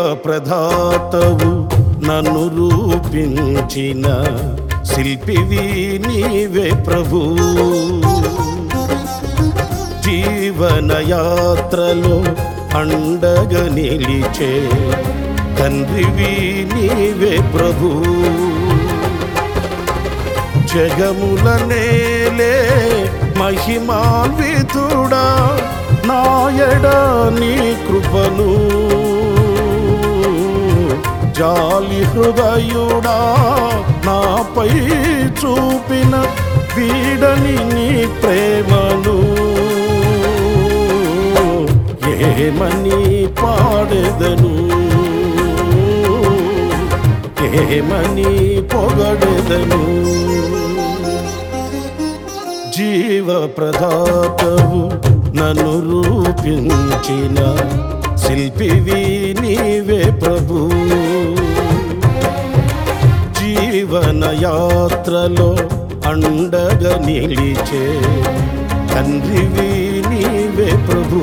ప్రదాతవు నన్ను రూపించిన శిల్పివి నీవే ప్రభు జీవన యాత్రలో అండగా నిలిచే తండ్రివి నీవే ప్రభు జగముల నేలే మహిమాన్వితుడా నాయడ నీ కృపను జాలి హృదయుడా నాపై చూపిన వీడని నీ ప్రేమను ఏమని పాడెదను ఏమని పొగడెదను జీవ ప్రదాతవు నన్ను రూపించిన శిల్పివి నీవే ప్రభు జీవన యాత్రలో అండగా నిలిచే తండ్రివి నీవే ప్రభు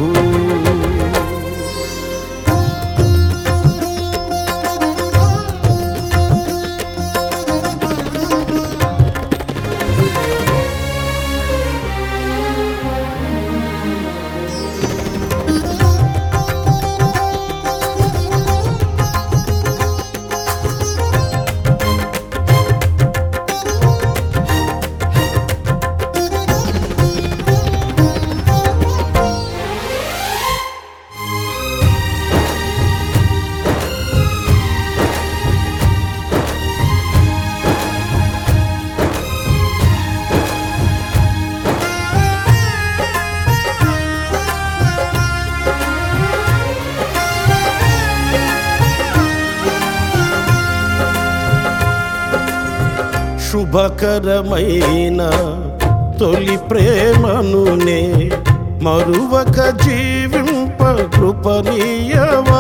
శుభకరమైన తొలి ప్రేమనునే మరువక జీవింప కృపనీయవా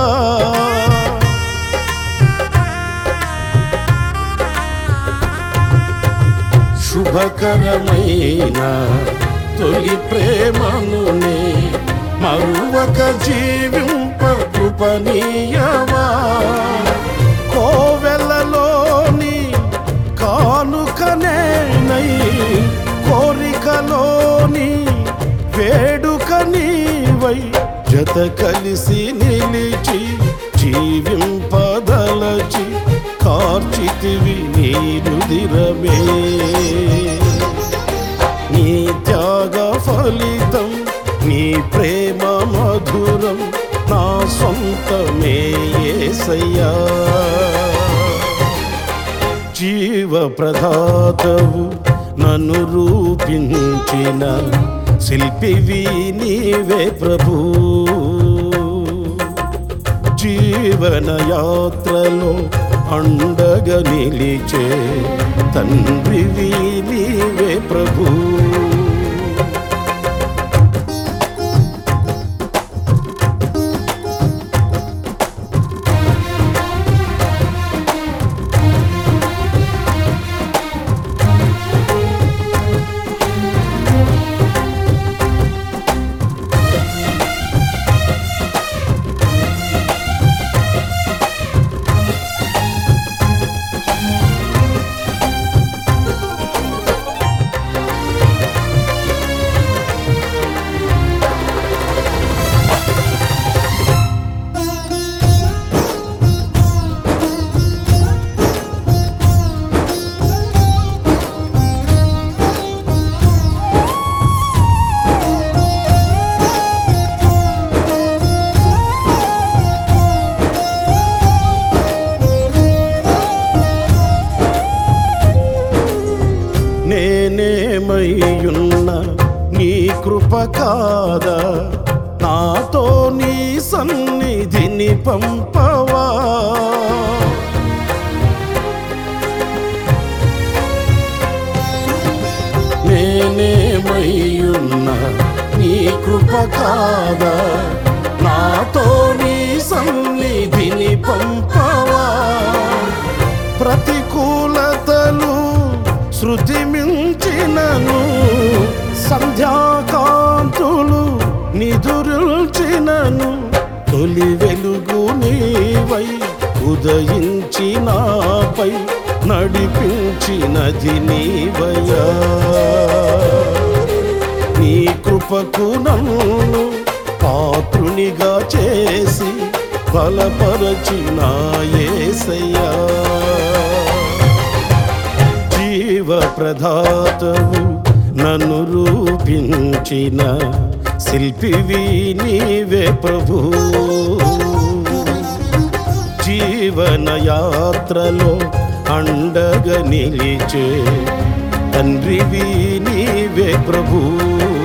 శుభకరమైన తొలి ప్రేమనునే మరువక జీవింప కృపనీయవా కోవెలలోని కానుకనేనై కోరికలోని వేడుక నీవై జత కలిసి నిలిచి జీవింపదలచి కార్చితివి నీ రుదిరమే నీ త్యాగ ఫలితం నీ ప్రేమ మధురం నా సొంతమే యేసయ్యా జీవ ప్రదాతవు నన్ను రూపించిన శిల్పివి నీవే ప్రభు జీవన యాత్రలో అండగా నిలిచే తండ్రివి నీవే ప్రభు నేనేమయ్యున్న నీ కృప కాదా నాతో నీ సన్నిధిని పంపవా నేనేమయ్యున్న నీ కృప కాదా నాతో నీ సన్నిధిని పంపవా ప్రతికూలతలు శృతి మించినను సంధ్యాకాంతులు నిదురుల్చినను తొలి వెలుగు నీవై ఉదయించి నాపై నడిపించినది నీవయ్యా నీ కృపకు నన్ను పాత్రునిగా చేసి బలపరచిన యేసయ్యా జీవ ప్రదాతవు నన్ను రూపించిన శిల్పివి నీవే ప్రభు జీవన యాత్రలో అండగా నిలిచే తండ్రివి నీవే ప్రభు